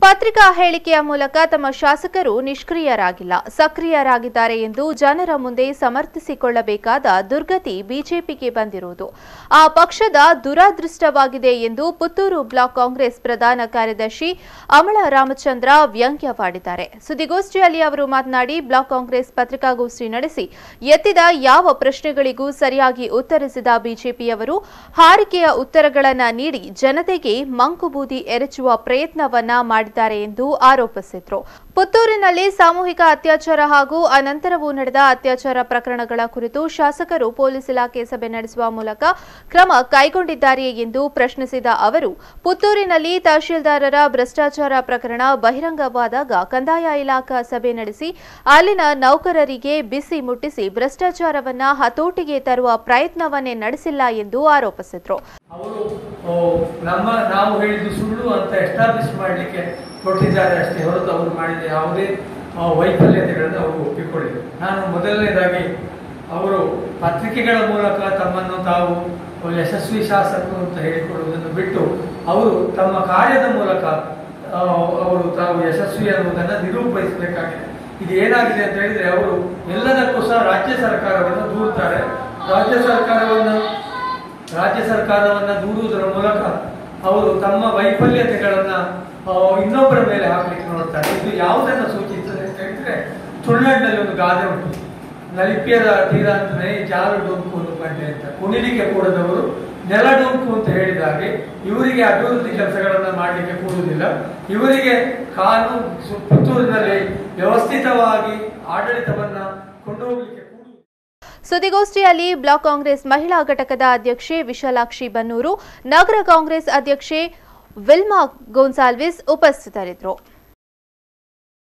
ಪತ್ರಿಕಾ ಹೇಳಿಕೆಯ ಮೂಲಕ ತಮ್ಮ ಶಾಸಕರು ನಿಷ್ಕ್ರಿಯರಾಗಿಲ್ಲ ಸಕ್ರಿಯರಾಗಿದ್ದಾರೆ ಎಂದು ಜನರ ಮುಂದೆ ಸಮರ್ಥಿಸಿಕೊಳ್ಳಬೇಕಾದ ದುರ್ಗತಿ ಬಿಜೆಪಿಗೆ ಬಂದಿರುವುದು ಆ ಪಕ್ಷದ ದುರಾದೃಷ್ಟವಾಗಿದೆ ಎಂದು ಪುತ್ತೂರು ಬ್ಲಾಕ್ ಕಾಂಗ್ರೆಸ್ ಪ್ರಧಾನ ಕಾರ್ಯದರ್ಶಿ ಅಮಳ ರಾಮಚಂದ್ರ ವ್ಯಂಗ್ಯವಾಡಿದ್ದಾರೆ ಸುದ್ದಿಗೋಷ್ಠಿಯಲ್ಲಿ ಅವರು ಮಾತನಾಡಿ ಬ್ಲಾಕ್ ಕಾಂಗ್ರೆಸ್ ಪತ್ರಿಕಾಗೋಷ್ಠಿ ನಡೆಸಿ ಎತ್ತಿದ ಯಾವ ಪ್ರಶ್ನೆಗಳಿಗೂ ಸರಿಯಾಗಿ ಉತ್ತರಿಸಿದ ಬಿಜೆಪಿಯವರು ಹಾರಿಕೆಯ ಉತ್ತರಗಳನ್ನು ನೀಡಿ ಜನತೆಗೆ ಮಂಕುಬೂದಿ ಎರಚುವ ಪ್ರಯತ್ನವನ್ನ ಮಾಡಿದ್ದಾರೆ ಎಂದು ಆರೋಪಿಸಿದ್ರು ಪುತ್ತೂರಿನಲ್ಲಿ ಸಾಮೂಹಿಕ ಅತ್ಯಾಚಾರ ಹಾಗೂ ಅನಂತರವೂ ನಡೆದ ಅತ್ಯಾಚಾರ ಪ್ರಕರಣಗಳ ಕುರಿತು ಶಾಸಕರು ಪೊಲೀಸ್ ಇಲಾಖೆ ಸಭೆ ನಡೆಸುವ ಮೂಲಕ ಕ್ರಮ ಕೈಗೊಂಡಿದ್ದಾರೆಯೇ ಎಂದು ಪ್ರಶ್ನಿಸಿದ ಅವರು ಪುತ್ತೂರಿನಲ್ಲಿ ತಹಶೀಲ್ದಾರರ ಭ್ರಷ್ಟಾಚಾರ ಪ್ರಕರಣ ಬಹಿರಂಗವಾದಾಗ ಕಂದಾಯ ಇಲಾಖಾ ಸಭೆ ನಡೆಸಿ ಅಲ್ಲಿನ ನೌಕರರಿಗೆ ಬಿಸಿ ಮುಟ್ಟಿಸಿ ಭ್ರಷ್ಟಾಚಾರವನ್ನ ಹತೋಟಿಗೆ ತರುವ ಪ್ರಯತ್ನವನ್ನೇ ನಡೆಸಿಲ್ಲ ಎಂದು ಆರೋಪಿಸಿದ್ರು ಅವರು ಓ, ನಮ್ಮ ನಾವು ಹೇಳಿದ್ದು ಸುಳ್ಳು ಅಂತ ಎಸ್ಟಾಬ್ಲಿಷ್ ಮಾಡಲಿಕ್ಕೆ ಕೊಟ್ಟಿದ್ದಾರೆ ಅಷ್ಟೇ ಹೊರತು ಅವರು ಮಾಡಿದ ಯಾವುದೇ ಆ, ವೈಫಲ್ಯತೆಗಳನ್ನು ಅವರು ಒಪ್ಪಿಕೊಳ್ಳಿಲ್ಲ ನಾನು ಮೊದಲನೇದಾಗಿ ಅವರು ಪತ್ರಿಕೆಗಳ ಮೂಲಕ ತಮ್ಮನ್ನು ತಾವು ಒಂದು ಯಶಸ್ವಿ ಶಾಸಕರು ಅಂತ ಹೇಳಿಕೊಳ್ಳುವುದನ್ನು ಬಿಟ್ಟು ಅವರು ತಮ್ಮ ಕಾರ್ಯದ ಮೂಲಕ ಆ, ಅವರು ತಾವು ಯಶಸ್ವಿ ಅನ್ನುವುದನ್ನು ನಿರೂಪಿಸಬೇಕಾಗಿದೆ ಇದು ಏನಾಗಿದೆ ಅಂತ ಹೇಳಿದ್ರೆ ಅವರು ಎಲ್ಲದಕ್ಕೂ ಸಹ ರಾಜ್ಯ ಸರ್ಕಾರವನ್ನು ದೂರುತ್ತಾರೆ ರಾಜ್ಯ ಸರ್ಕಾರವನ್ನು ರಾಜ್ಯ ಸರ್ಕಾರವನ್ನ ದೂರುವುದರ ಮೂಲಕ ಅವರು ತಮ್ಮ ವೈಫಲ್ಯತೆಗಳನ್ನ ಆ, ಇನ್ನೊಬ್ಬರ ಮೇಲೆ ಹಾಕ್ಲಿಕ್ಕೆ ನೋಡ್ತಾರೆ ಇದು ಯಾವುದನ್ನ ಸೂಚಿಸುತ್ತದೆ ಅಂತ ಹೇಳಿದ್ರೆ ತುಳುನಾಡಿನಲ್ಲಿ ಒಂದು ಗಾದೆ ಉಂಟು ನಲಿಪ್ಯದ ತೀರ ಅಂದ್ರೆ ಜಾರು ಡೊಂಕು ಒಂದು ಬಂಡೆ ಅಂತ ಕುಣಿಲಿಕ್ಕೆ ಕೂಡದವರು ನೆಲ ಡೊಂಕು ಅಂತ ಹೇಳಿದಾಗೆ ಇವರಿಗೆ ಅಭಿವೃದ್ಧಿ ಕೆಲಸಗಳನ್ನ ಮಾಡಲಿಕ್ಕೆ ಕೂಡುವುದಿಲ್ಲ ಇವರಿಗೆ ಕಾನೂನು ಸು- ಪುತ್ತೂರಿನಲ್ಲಿ ವ್ಯವಸ್ಥಿತವಾಗಿ ಆಡಳಿತವನ್ನ ಕೊಂಡು ಹೋಗ್ಲಿಕ್ಕೆ ಕೂಡುವುದಿಲ್ಲ ಸುದ್ದಿಗೋಷ್ಠಿಯಲ್ಲಿ ಬ್ಲಾಕ್ ಕಾಂಗ್ರೆಸ್ ಮಹಿಳಾ ಘಟಕದ ಅಧ್ಯಕ್ಷೆ ವಿಶಾಲಾಕ್ಷಿ ಬನ್ನೂರು ನಗರ ಕಾಂಗ್ರೆಸ್ ಅಧ್ಯಕ್ಷೆ ವಿಲ್ಮಾ ಗೋನ್ಸಾಲ್ವಿಸ್ ಉಪಸ್ಥಿತರಿದ್ದರು